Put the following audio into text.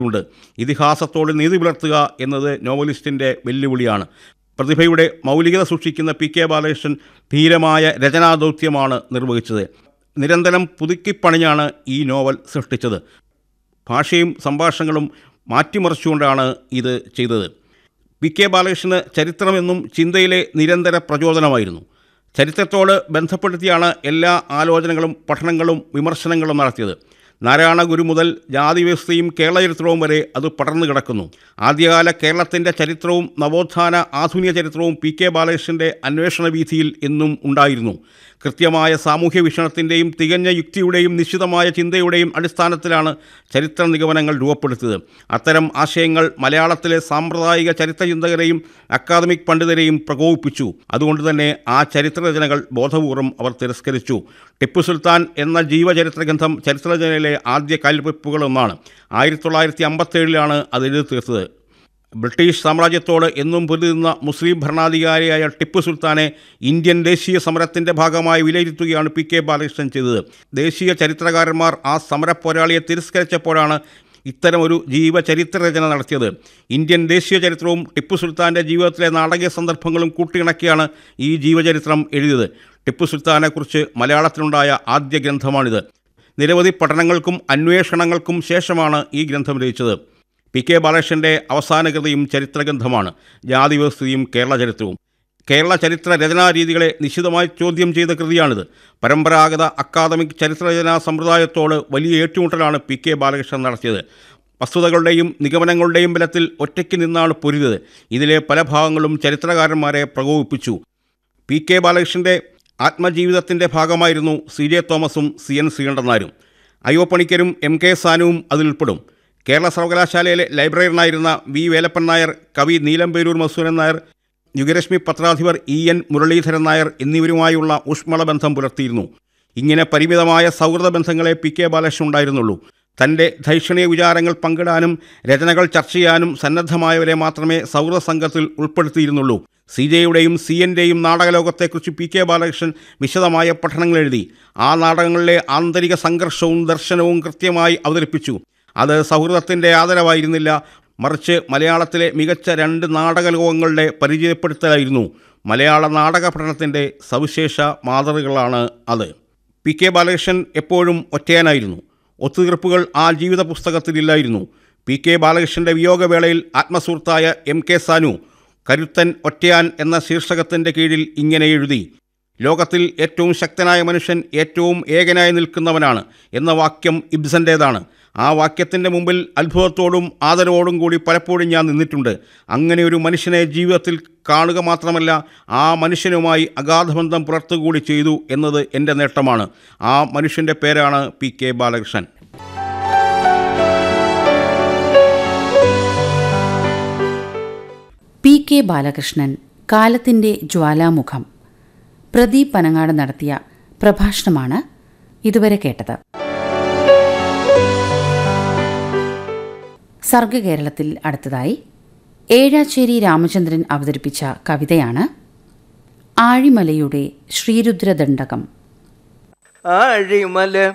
ഉണ്ട് ഇതിഹാസത്തോട് നീതി പുലർത്തുക എന്നത് നോവലിസ്റ്റിൻ്റെ വെല്ലുവിളിയാണ് പ്രതിഭയുടെ മൗലികത സൂക്ഷിക്കുന്ന പി കെ ബാലകൃഷ്ണൻ ധീരമായ രചനാദൗത്യമാണ് നിർവഹിച്ചത് നിരന്തരം പുതുക്കിപ്പണിഞ്ഞാണ് ഈ നോവൽ സൃഷ്ടിച്ചത് ഭാഷയും സംഭാഷണങ്ങളും മാറ്റിമറിച്ചുകൊണ്ടാണ് ഇത് ചെയ്തത് പി കെ ബാലകൃഷ്ണന് ചരിത്രമെന്നും ചിന്തയിലെ നിരന്തര പ്രചോദനമായിരുന്നു ചരിത്രത്തോട് ബന്ധപ്പെടുത്തിയാണ് എല്ലാ ആലോചനകളും പഠനങ്ങളും വിമർശനങ്ങളും നടത്തിയത് നാരായണ ഗുരു മുതൽ ജാതി വ്യവസ്ഥയും കേരള ചരിത്രവും വരെ അത് പടർന്നു കിടക്കുന്നു ആദ്യകാല കേരളത്തിൻ്റെ ചരിത്രവും നവോത്ഥാന ആധുനിക ചരിത്രവും പി കെ ബാലകൃഷ്ണൻ്റെ അന്വേഷണ വീഥിയിൽ എന്നും ഉണ്ടായിരുന്നു കൃത്യമായ സാമൂഹ്യ വീക്ഷണത്തിൻ്റെയും തികഞ്ഞ യുക്തിയുടെയും നിശ്ചിതമായ ചിന്തയുടെയും അടിസ്ഥാനത്തിലാണ് ചരിത്ര നിഗമനങ്ങൾ രൂപപ്പെടുത്തിയത് അത്തരം ആശയങ്ങൾ മലയാളത്തിലെ സാമ്പ്രദായിക ചരിത്ര ചിന്തകരെയും അക്കാദമിക് പണ്ഡിതരെയും പ്രകോപിപ്പിച്ചു അതുകൊണ്ട് തന്നെ ആ ചരിത്രരചനകൾ ബോധപൂർവം അവർ തിരസ്കരിച്ചു ടിപ്പു സുൽത്താൻ എന്ന ജീവചരിത്ര ഗ്രന്ഥം ചരിത്രരചനയിലെ ആദ്യ കാൽവെപ്പുകളൊന്നാണ് ആയിരത്തി തൊള്ളായിരത്തി അമ്പത്തേഴിലാണ് അത് എഴുതി തീർത്തത് ബ്രിട്ടീഷ് സാമ്രാജ്യത്തോട് എന്നും പൊരുതുന്ന മുസ്ലിം ഭരണാധികാരിയായ ടിപ്പു സുൽത്താനെ ഇന്ത്യൻ ദേശീയ സമരത്തിൻ്റെ ഭാഗമായി വിലയിരുത്തുകയാണ് പി കെ ബാലകൃഷ്ണൻ ചെയ്തത് ദേശീയ ചരിത്രകാരന്മാർ ആ സമരപ്പോരാളിയെ തിരസ്കരിച്ചപ്പോഴാണ് ഇത്തരമൊരു ജീവചരിത്ര രചന നടത്തിയത് ഇന്ത്യൻ ദേശീയ ചരിത്രവും ടിപ്പു സുൽത്താൻ്റെ ജീവിതത്തിലെ നാടകീയ സന്ദർഭങ്ങളും കൂട്ടിയിണക്കിയാണ് ഈ ജീവചരിത്രം എഴുതിയത് ടിപ്പു സുൽത്താനെക്കുറിച്ച് മലയാളത്തിലുണ്ടായ ആദ്യ ഗ്രന്ഥമാണിത് നിരവധി പഠനങ്ങൾക്കും അന്വേഷണങ്ങൾക്കും ശേഷമാണ് ഈ ഗ്രന്ഥം രചിച്ചത് പി കെ ബാലകൃഷ്ണൻ്റെ അവസാന കൃതിയും ചരിത്രഗ്രന്ഥമാണ് ജാതി വ്യവസ്ഥയും കേരള ചരിത്രവും കേരള ചരിത്ര രചനാരീതികളെ നിശിതമായി ചോദ്യം ചെയ്ത കൃതിയാണിത് പരമ്പരാഗത അക്കാദമിക് ചരിത്രരചനാ സമ്പ്രദായത്തോട് വലിയ ഏറ്റുമുട്ടലാണ് പി കെ ബാലകൃഷ്ണൻ നടത്തിയത് വസ്തുതകളുടെയും നിഗമനങ്ങളുടെയും ബലത്തിൽ ഒറ്റയ്ക്ക് നിന്നാണ് പൊരുതത് ഇതിലെ പല ഭാഗങ്ങളും ചരിത്രകാരന്മാരെ പ്രകോപിപ്പിച്ചു പി കെ ബാലകൃഷ്ണൻ്റെ ആത്മജീവിതത്തിൻ്റെ ഭാഗമായിരുന്നു സി ജെ തോമസും സി എൻ ശ്രീകണ്ഠനാരും അയ്യോ പണിക്കരും എം കെ സാനുവും അതിലുൾപ്പെടും കേരള സർവകലാശാലയിലെ ലൈബ്രറിയനായിരുന്ന വി വേലപ്പൻ നായർ കവി നീലംപേരൂർ മസൂരൻ നായർ യുഗരശ്മി പത്രാധിപർ ഇ എൻ മുരളീധരൻ നായർ എന്നിവരുമായുള്ള ഊഷ്മള ബന്ധം പുലർത്തിയിരുന്നു ഇങ്ങനെ പരിമിതമായ സൗഹൃദ ബന്ധങ്ങളെ പി കെ ബാലകൃഷ്ണൻ ഉണ്ടായിരുന്നുള്ളൂ തൻ്റെ ധൈഷണീയ വിചാരങ്ങൾ പങ്കിടാനും രചനകൾ ചർച്ച ചെയ്യാനും സന്നദ്ധമായവരെ മാത്രമേ സൗഹൃദ സംഘത്തിൽ ഉൾപ്പെടുത്തിയിരുന്നുള്ളൂ സി ജെയുടെയും സി എൻ്റെയും നാടകലോകത്തെക്കുറിച്ച് പി കെ ബാലകൃഷ്ണൻ വിശദമായ പഠനങ്ങൾ എഴുതി ആ നാടകങ്ങളിലെ ആന്തരിക സംഘർഷവും ദർശനവും കൃത്യമായി അവതരിപ്പിച്ചു അത് സൗഹൃദത്തിൻ്റെ ആദരവായിരുന്നില്ല മറിച്ച് മലയാളത്തിലെ മികച്ച രണ്ട് നാടകലോകങ്ങളുടെ പരിചയപ്പെടുത്തലായിരുന്നു മലയാള നാടക പഠനത്തിൻ്റെ സവിശേഷ മാതൃകളാണ് അത് പി കെ ബാലകൃഷ്ണൻ എപ്പോഴും ഒറ്റയാനായിരുന്നു ഒത്തുതീർപ്പുകൾ ആ ജീവിത പുസ്തകത്തിലില്ലായിരുന്നു പി കെ ബാലകൃഷ്ണൻ്റെ വിയോഗവേളയിൽ ആത്മസുഹൃത്തായ എം കെ സാനു കരുത്തൻ ഒറ്റയാൻ എന്ന ശീർഷകത്തിൻ്റെ കീഴിൽ ഇങ്ങനെ എഴുതി ലോകത്തിൽ ഏറ്റവും ശക്തനായ മനുഷ്യൻ ഏറ്റവും ഏകനായി നിൽക്കുന്നവനാണ് എന്ന വാക്യം ഇബ്സൻ്റേതാണ് ആ വാക്യത്തിൻ്റെ മുമ്പിൽ അത്ഭുതത്തോടും ആദരവോടും കൂടി പലപ്പോഴും ഞാൻ നിന്നിട്ടുണ്ട് അങ്ങനെ ഒരു മനുഷ്യനെ ജീവിതത്തിൽ കാണുക മാത്രമല്ല ആ മനുഷ്യനുമായി അഗാധബന്ധം പുലർത്തുകൂടി ചെയ്തു എന്നത് എൻ്റെ നേട്ടമാണ് ആ മനുഷ്യൻ്റെ പേരാണ് P K Balakrishnan P K Balakrishnan കാലത്തിൻ്റെ ജ്വാലാമുഖം പ്രദീപ് പനങ്ങാട് നടത്തിയ പ്രഭാഷണമാണ് ഇതുവരെ കേട്ടത് സർഗകേരളത്തിൽ അടുത്തതായി ഏഴാച്ചേരി രാമചന്ദ്രൻ അവതരിപ്പിച്ച കവിതയാണ് ആഴിമലയുടെ ശ്രീരുദ്രദണ്ഡകം ആഴിമല